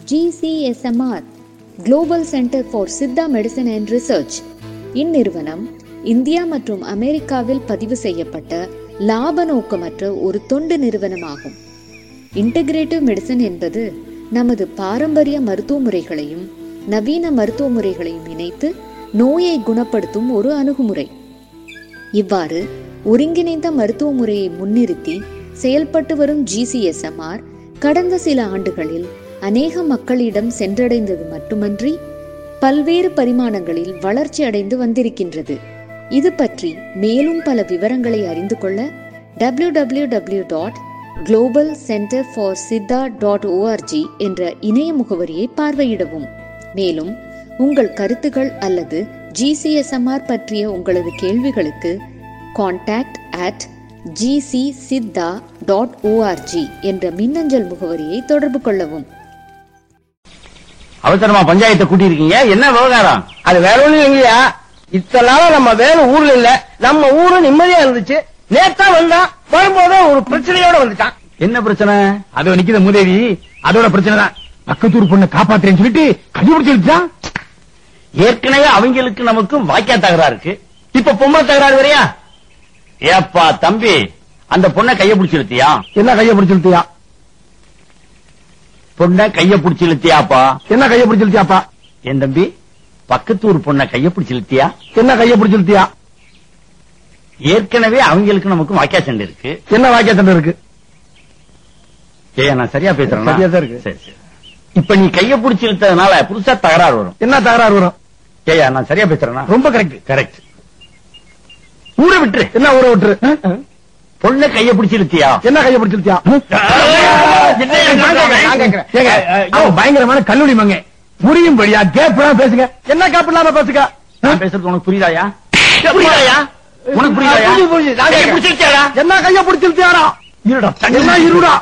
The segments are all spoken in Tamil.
GCSMR global centre for Siddha medicine and research இந்நிறுவனம் இந்தியா மற்றும் அமெரிக்காவில் பதிவு செய்யப்பட்ட லாப நோக்கமற்ற ஒரு தொண்டு நிறுவனமாகும் இன்டகிரேட்டிவ் மெடிசன் என்பது நமது பாரம்பரிய மருத்துவ முறைகளையும் நவீன மருத்துவ முறைகளையும் இணைத்து நோயை குணப்படுத்தும் ஒரு அணுகுமுறை இவ்வாறு ஒருங்கிணைந்த மருத்துவ முறையை முன்னிறுத்தி செயல்பட்டு வரும் ஜிசிஎஸ்எம்ஆர் கடந்த சில ஆண்டுகளில் அநேக மக்களிடம் சென்றடைந்தது மட்டுமன்றி பல்வேறு பரிமாணங்களில் வளர்ச்சி அடைந்து வந்திருக்கின்றது இது பற்றி மேலும் பல விவரங்களை அறிந்து கொள்ள W W W dot global centre for Siddha dot ORG என்ற இணைய முகவரியை பார்வையிடவும் மேலும் உங்கள் கருத்துகள் அல்லது ஜிசிஎஸ்எம்ஆர் பற்றிய உங்களது கேள்விகளுக்கு contact at GC Siddha dot ORG என்ற மின்னஞ்சல் முகவரியை தொடர்பு கொள்ளவும் அவசரமா பஞ்சாயத்தை கூட்டி இருக்கீங்க என்ன விவகாரம் அது வேற ஒண்ணும் இல்லைங்கய்யா இத்தனை நாளா நம்ம வேலை ஊர்ல இல்ல நம்ம ஊரு நிம்மதியா இருந்துச்சு நேத்தா வந்தான் வரும்போது ஒரு பிரச்சனையோட வந்துட்டான் என்ன பிரச்சனை அதோ நிக்கிற மூதேவி அதோட பிரச்சனை தான் பக்கத்தூர் பொண்ணை காப்பாத்துறேன்னு சொல்லிட்டு கண்டுபிடிச்சிருச்சான் ஏற்கனவே அவங்களுக்கு நமக்கும் வாக்கியா தகராறு இருக்கு இப்ப பொம்மை தகராறு வரையா ஏப்பா தம்பி அந்த பொண்ணை கைய பிடிச்சு இழுத்தியா என்ன கைய பிடிச்சிருத்தியா பொண்ணை கைய பிடிச்சு இழுத்தியாப்பா என்ன கைய பிடிச்சிருத்தியாப்பா என் தம்பி பக்கத்தூர் பொண்ணை கைய பிடிச்சு இழுத்தியா என்ன கைய பிடிச்சிருத்தியா ஏற்கனவே அவங்களுக்கு நமக்கும் வாக்கியா சண்டை இருக்கு என்ன வாக்கிய சண்டை இருக்கு ஏய் நான் சரியா பேசுறேன் சரியா தான் இருக்கு. சரி சரி இப்ப நீ கைய பிடிச்சு இழுத்ததுனால புதுசா தகராறு வரும் என்ன தகராறு வரும் ஏயா நான் சரியா பேசுறேனா ரொம்ப கரெக்ட் கரெக்ட் ஊரை விட்டுரு என்ன ஊரை விட்டுரு பொண்ணை கைய பிடிச்சு இழுத்தியா என்ன கைய பிடிச்சிருத்தியா நான் கேக்குறேன். ஏங்க, அவன் பயங்கரமான கல்லூரி மங்க புரியும்படியா கேப் பேசுங்க என்ன கேப் இல்லாம பேசுங்க நான் பேசுறது உனக்கு புரியுதாயா புரியுதாயா உனக்கு புரியுதாயா புரியுது, புரியுது. நான் கையை கேக்குறேன். பிடிச்சிருக்கியாடா? என்ன கைய பிடிச்சிருத்தியாரா இருடா என்ன இருடா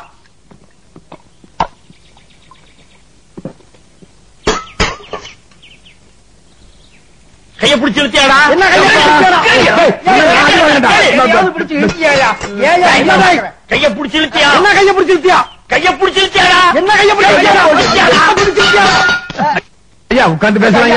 கைய பிடிச்சு இழுத்தியாடா என்ன கைய பிடிச்சிருத்தியாரா? கையை. ஏய், என்ன கைய வேண்டாம். எதையாவது பிடிச்சு இழுத்தியாயா? ஏயா, என்ன என்ன கைய- கைய பிடிச்சு இழுத்தியா என்ன கைய பிடிச்சிருத்தியா கைய பிடிச்சு இழுத்தியாடா என்ன கைய பிடிச்சிருத்தியா கையை பிடிச்சிருத்தியாடா? ஐயா உட்கார்ந்து பேசுறாங்க